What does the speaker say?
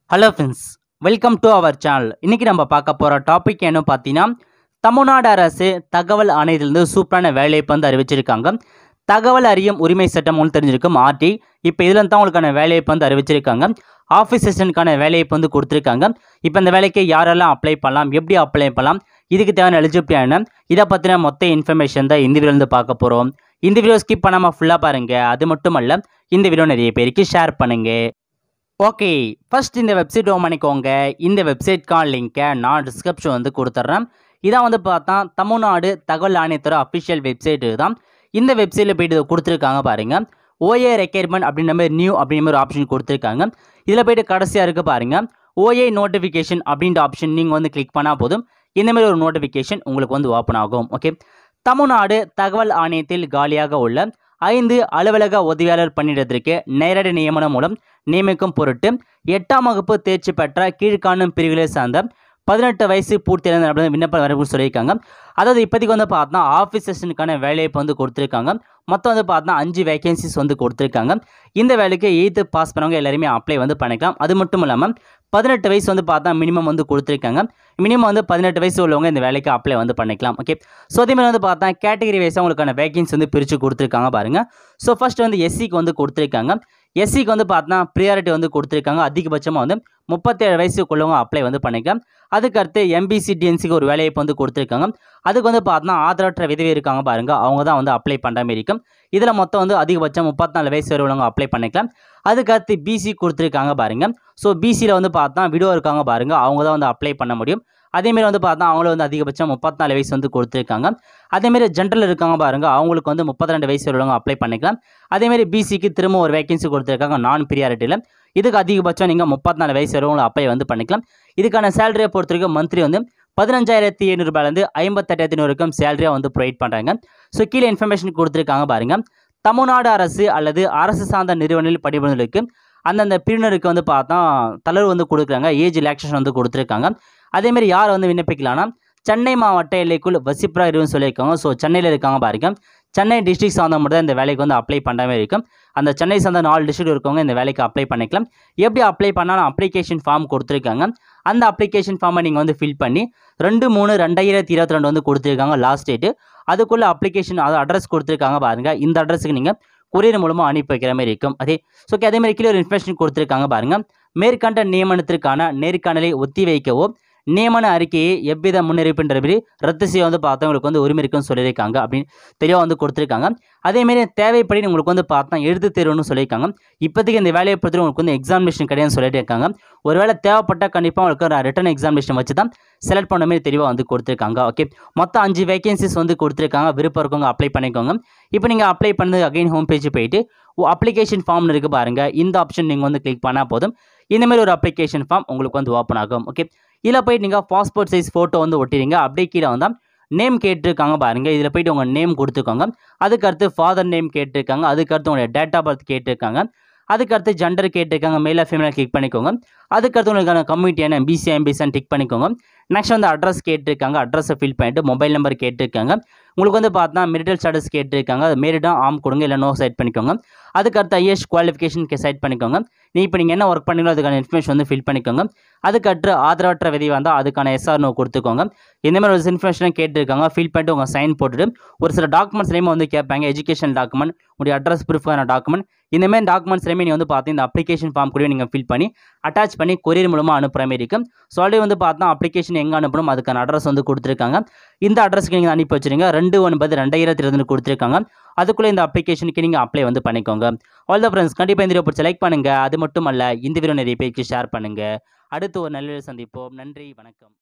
hello friends welcome to our channel இன்றைக்கி நம்ம பார்க்க போகிற டாபிக் என்ன பார்த்தீங்கன்னா தமிழ்நாடு அரசு தகவல் ஆணையத்திலிருந்து சூப்பரான வேலைவாய்ப்பு வந்து அறிவிச்சிருக்காங்க தகவல் அறியும் உரிமை சட்டம் உங்களுக்கு தெரிஞ்சிருக்கும் ஆர்டி இப்போ இதில் தான் உங்களுக்கான வேலைவாய்ப்பு வந்து அறிவிச்சிருக்காங்க ஆஃபீஸ் அசிஸ்டன்ட்கான வேலைவாய்ப்பு வந்து கொடுத்துருக்காங்க இப்போ இந்த வேலைக்கு யாரெல்லாம் அப்ளை பண்ணலாம் எப்படி அப்ளை பண்ணலாம் இதுக்கு தேவையான எலிஜிபிலிட்டி என்ன இதை பற்றின மொத்த இன்ஃபர்மேஷன் தான் இந்த வீடியோலேருந்து பார்க்க போகிறோம் இந்த வீடியோ ஸ்கிப் பண்ணாமல் ஃபுல்லாக பாருங்கள் அது மட்டும் அல்ல இந்த வீடியோ நிறைய பேருக்கு ஷேர் பண்ணுங்கள் ஓகே ஃபர்ஸ்ட் இந்த வெப்சைட் ஓம் பண்ணிக்கோங்க இந்த வெப்சைட்கான லிங்க்கை நான் டிஸ்கிரிப்ஷன் வந்து கொடுத்துட்றேன் இதான் வந்து பார்த்தா தமிழ்நாடு தகவல் ஆணையத்துறை அஃபிஷியல் வெப்சைட் தான் இந்த வெப்சைட்டில் போயிட்டு இதை கொடுத்துருக்காங்க பாருங்கள் ஓஏ ரெக்யர்மெண்ட் அப்படின்ற மாதிரி நியூ அப்படின்ற மாதிரி ஆப்ஷன் கொடுத்துருக்காங்க இதில் போயிட்டு கடைசியாக இருக்க பாருங்கள் ஓஏ நோட்டிஃபிகேஷன் அப்படின்ற ஆப்ஷன் நீங்கள் வந்து கிளிக் பண்ணால் போதும் இந்த மாதிரி ஒரு நோட்டிஃபிகேஷன் உங்களுக்கு வந்து ஓப்பன் ஆகும் ஓகே தமிழ்நாடு தகவல் ஆணையத்தில் காலியாக உள்ள ஐந்து அலுவலக உதவியாளர் பணியிடத்திற்கு நேரடி நியமனம் மூலம் நியமிக்கும் பொருட்டு எட்டாம் வகுப்பு தேர்ச்சி பெற்ற கீழ்காணும் பிரிவுகளை சார்ந்த பதினெட்டு வயசு பூர்த்தியடைந்த நபர்கள் விண்ணப்பம் வரணும்னு சொல்லியிருக்காங்க அதாவது இப்போதைக்கு வந்து பார்த்தா ஆஃபீஸ் செஷனுக்கான வேலைவாய்ப்பு வந்து கொடுத்துருக்காங்க மொத்தம் வந்து பார்த்தா அஞ்சு வேகன்சிஸ் வந்து கொடுத்துருக்காங்க இந்த வேலைக்கு எயித்து பாஸ் பண்ணவங்க எல்லாருமே அப்ளை வந்து பண்ணிக்கலாம் அது மட்டும் இல்லாமல் பதினெட்டு வயசு வந்து பார்த்தா மினிமம் வந்து கொடுத்துருக்காங்க மினிமம் வந்து பதினெட்டு வயசு உள்ளவங்க இந்த வேலைக்கு அப்ளை வந்து பண்ணிக்கலாம் ஓகே ஸோ அதே மாதிரி வந்து பார்த்தா கேட்டகரி வைஸாக உங்களுக்கான வேகன்சி வந்து பிரித்து கொடுத்துருக்காங்க பாருங்கள் ஸோ ஃபர்ஸ்ட் வந்து எஸ்சிக்கு வந்து கொடுத்துருக்காங்க எஸ்சிக்கு வந்து பார்த்தா ப்ரியாரிட்டி வந்து கொடுத்துருக்காங்க அதிகபட்சமாக வந்து முப்பத்தேழு வயசுக்குள்ளவங்க அப்ளை வந்து பண்ணிக்கலாம் அதுக்கடுத்து எம்பிசி டிஎன்சிக்கு ஒரு வேலைவாய்ப்பு வந்து கொடுத்துருக்காங்க அதுக்கு வந்து பார்த்தா ஆதரவற்ற விதவை இருக்காங்க பாருங்க அவங்க தான் வந்து அப்ளை பண்ணுற மாதிரி இருக்கும் இதில் மொத்தம் வந்து அதிகபட்சம் முப்பத்தினாலு வயசு வரை உள்ளவங்க அப்ளை பண்ணிக்கலாம் அதுக்கடுத்து பிசி கொடுத்துருக்காங்க பாருங்க ஸோ பிசியில் வந்து பார்த்தா விடோ இருக்காங்க பாருங்க அவங்க தான் வந்து அப்ளை பண்ண முடியும் அதேமாரி வந்து பார்த்தா அவங்களும் வந்து அதிகபட்சம் முப்பத்தினாலு வயசு வந்து கொடுத்துருக்காங்க அதேமாரி ஜென்ரல் இருக்காங்க பாருங்க அவங்களுக்கு வந்து முப்பத்தி ரெண்டு வயசு உள்ளவங்க அப்ளை பண்ணிக்கலாம் அதேமாரி பிசிக்கு திரும்ப ஒரு வேகன்சி கொடுத்துருக்காங்க நான் ப்ரியாரிட்டியில் இதுக்கு அதிகபட்சம் நீங்கள் முப்பத்தி நாலு வயசு வரவங்களை அப்ளை வந்து பண்ணிக்கலாம் இதுக்கான சேலரியை பொறுத்த வரைக்கும் மந்த்லி வந்து பதினஞ்சாயிரத்தி ஐநூறுபாலேருந்து ஐம்பத்தெட்டாயிரத்தி வரைக்கும் சேலரியாக வந்து ப்ரொவைட் பண்ணுறாங்க ஸோ கீழே இன்ஃபர்மேஷன் கொடுத்துருக்காங்க பாருங்க தமிழ்நாடு அரசு அல்லது அரசு சார்ந்த நிறுவனங்களில் பணிபுரிவர்களுக்கு அந்தந்த பிரிவினருக்கு வந்து பார்த்தா தளர்வு வந்து கொடுக்குறாங்க ஏஜ் ரிலாக்ஸேஷன் வந்து கொடுத்துருக்காங்க அதேமாரி யார் வந்து விண்ணப்பிக்கலாம்னா சென்னை மாவட்ட எல்லைக்குள் வசிப்புறா இருன்னு சொல்லியிருக்காங்க ஸோ சென்னையில் இருக்காங்க பாருங்க சென்னை டிஸ்ட்ரிக்ட் சார்ந்த மட்டும் தான் இந்த வேலைக்கு வந்து அப்ளை பண்ணுற மாதிரி இருக்கும் அந்த சென்னை சார்ந்த நாலு டிஸ்ட்ரிக்ட் இருக்கவங்க இந்த வேலைக்கு அப்ளை பண்ணிக்கலாம் எப்படி அப்ளை பண்ணாலும் அப்ளிகேஷன் ஃபார்ம் கொடுத்துருக்காங்க அந்த அப்ளிகேஷன் ஃபார்மை நீங்கள் வந்து ஃபில் பண்ணி ரெண்டு மூணு ரெண்டாயிரத்தி இருபத்தி ரெண்டு வந்து கொடுத்துருக்காங்க லாஸ்ட் டேட்டு அதுக்குள்ளே அப்ளிகேஷன் அது அட்ரஸ் கொடுத்துருக்காங்க பாருங்கள் இந்த அட்ரஸுக்கு நீங்கள் கொரியர் மூலமாக அனுப்பி வைக்கிற மாதிரி இருக்கும் அதே ஸோ ஓகே அதே மாதிரி கீழே ஒரு இன்ஃபர்மேஷன் கொடுத்துருக்காங்க பாருங்கள் மேற்கண்ட நியமனத்திற்கான நேர்காணலை ஒத்தி வைக்கவோ நியமன அறிக்கையை எவ்வித முன்னறிவிப்பின்றபடி ரத்து செய்ய வந்து பார்த்தவங்களுக்கு வந்து உரிமை இருக்குன்னு சொல்லியிருக்காங்க அப்படின்னு தெளிவாக வந்து கொடுத்துருக்காங்க அதேமாரி தேவைப்படி உங்களுக்கு வந்து பார்த்தா எழுத்து தேர்வுன்னு சொல்லியிருக்காங்க இப்போதைக்கு இந்த வேலையை பொறுத்து உங்களுக்கு வந்து எக்ஸாமினேஷன் கிடையாதுன்னு சொல்லிட்டு இருக்காங்க ஒருவேளை தேவைப்பட்ட கண்டிப்பாக உங்களுக்கு ரிட்டன் எக்ஸாமினேஷன் வச்சு தான் செலக்ட் பண்ண மாதிரி தெளிவாக வந்து கொடுத்துருக்காங்க ஓகே மொத்தம் அஞ்சு வேகன்சிஸ் வந்து கொடுத்துருக்காங்க விருப்பம் இருக்கவங்க அப்ளை பண்ணிக்கோங்க இப்போ நீங்கள் அப்ளை பண்ணது அகைன் ஹோம் பேஜ் போயிட்டு அப்ளிகேஷன் ஃபார்ம்னு இருக்குது பாருங்கள் இந்த ஆப்ஷன் நீங்கள் வந்து கிளிக் பண்ணால் போதும் இந்த மாதிரி ஒரு அப்ளிகேஷன் ஃபார்ம் உங்களுக்கு வந்து ஓப்பன் ஆகும் ஓகே இதில் போயிட்டு நீங்கள் பாஸ்போர்ட் சைஸ் ஃபோட்டோ வந்து ஒட்டிடுங்க அப்படியே கீழே வந்தால் நேம் கேட்டிருக்காங்க பாருங்கள் இதில் போயிட்டு உங்கள் நேம் கொடுத்துக்கோங்க அதுக்கடுத்து ஃபாதர் நேம் கேட்டிருக்காங்க அதுக்கடுத்து உங்களுடைய டேட் ஆஃப் பர்த் கேட்டிருக்காங்க அதுக்கடுத்து ஜெண்டர் கேட்டிருக்காங்க மேலே ஃபீமேல் கிளிக் பண்ணிக்கோங்க அதுக்கடுத்து உங்களுக்கான கம்யூனிட்டி என்ன பிசி எம்பிசின்னு டிக் பண்ணிக்கோங்க நெக்ஸ்ட் வந்து அட்ரஸ் கேட்டிருக்காங்க அட்ரஸை ஃபில் பண்ணிட்டு மொபைல் நம்பர் கேட்டிருக்காங்க உங்களுக்கு வந்து பார்த்தா மெரிட்டல் ஸ்டாட்டஸ் கேட்டிருக்காங்க அது மெரிட்டாக ஆம் கொடுங்க இல்லை நோ செட் பண்ணிக்கோங்க அதுக்கடுத்து ஐஎஸ் குவாலிஃபிகேஷன் செட் பண்ணிக்கோங்க நீ இப்போ நீங்கள் என்ன ஒர்க் பண்ணீங்களோ அதுக்கான இன்ஃபர்மேஷன் வந்து ஃபில் பண்ணிக்கோங்க அதுக்கடுத்து ஆதரவற்ற விதி வந்தால் அதுக்கான எஸ்ஆர் நோ கொடுத்துக்கோங்க இந்த மாதிரி ஒரு இன்ஃபர்மேஷன் கேட்டிருக்காங்க ஃபில் பண்ணிட்டு உங்கள் சைன் போட்டுட்டு ஒரு சில டாக்குமெண்ட்ஸ் நேம் வந்து கேட்பாங்க எஜுகேஷன் டாக்குமெண்ட் உடைய அட்ரஸ் ப்ரூஃபான டாக்குமெண்ட் இந்த மாதிரி டாக்குமெண்ட்ஸ் எல்லாமே நீங்கள் வந்து பார்த்து இந்த அப்ளிகேஷன் ஃபார்ம் கூட நீங்கள் ஃபில் பண்ணி அட்டாச் பண்ணி கொரியர் மூலமாக அனுப்புகிற மாதிரி இருக்கும் ஸோ ஆல்ரெடி வந்து பார்த்தா அப்ளிகேஷன் எங்கே அனுப்பணும் அதுக்கான அட்ரஸ் வந்து கொடுத்துருக்காங்க இந்த அட்ரஸ்க்கு நீங்கள் அனுப்பி வச்சுருங்க ரெண்டு ஒன்பது ரெண்டாயிரத்தி இருபது கொடுத்துருக்காங்க அதுக்குள்ளே இந்த அப்ளிகேஷனுக்கு நீங்கள் அப்ளை வந்து பண்ணிக்கோங்க ஆல் த ஃப்ரெண்ட்ஸ் கண்டிப்பாக இந்த வீடியோ பிடிச்சி லைக் பண்ணுங்கள் அது மட்டும் அல்ல இந்த வீடியோ நிறைய பேருக்கு ஷேர் பண்ணுங்கள் அடுத்து ஒரு நல்ல சந்திப்போம் நன்றி வணக்கம்